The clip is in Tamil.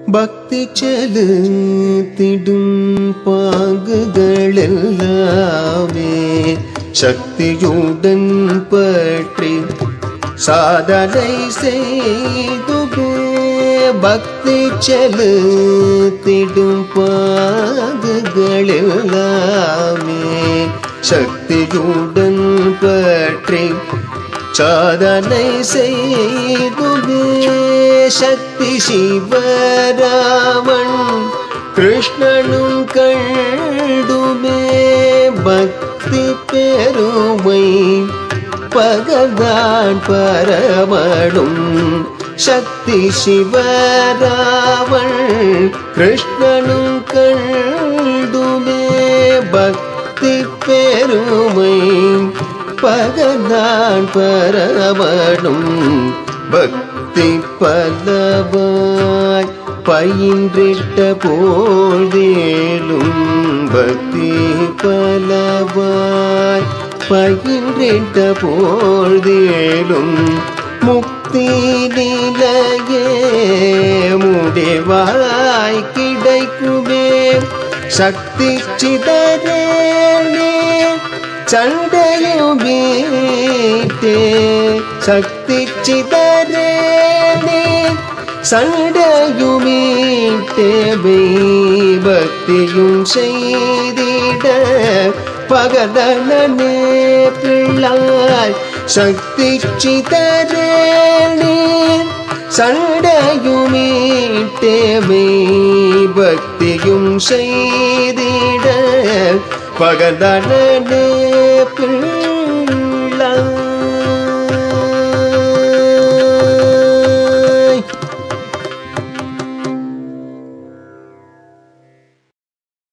பக்தி செலுத்திடும் பாங்குகள் எல்லாமே சக்தியுடன் பற்றி சாதனை செய்துவே பக்தி செலுத்திடும் பாங்குகள் எல்லாமே சக்தியுடன் பற்றி சாதனை செய்துவே சக்தி சிவராமன் கிருஷ்ணனும் கண்டுமே பக்தி பெருமை பகவான் பரமனும் சக்தி சிவராமன் கிருஷ்ணனும் கண்டுமே பக்தி பெருமை பகதான் பரமனும் பக்தி பலவாய் பயின்றிட்ட போதேலும் பக்தி பலவாய் பயின்றிட்ட போதேலும் முக்தி நிலையே முடிவாய் கிடைக்குமே சக்தி சிதறே சண்டையும் வீட்டே சக்தி சிதறே சண்டையுமீட்டே பக்தியும் செய்திட பகதனே பிள்ளாய் சக்தி சிதறே சண்டையுமீட்டே பக்தியும் செய்திட பகதனே பிள்ளை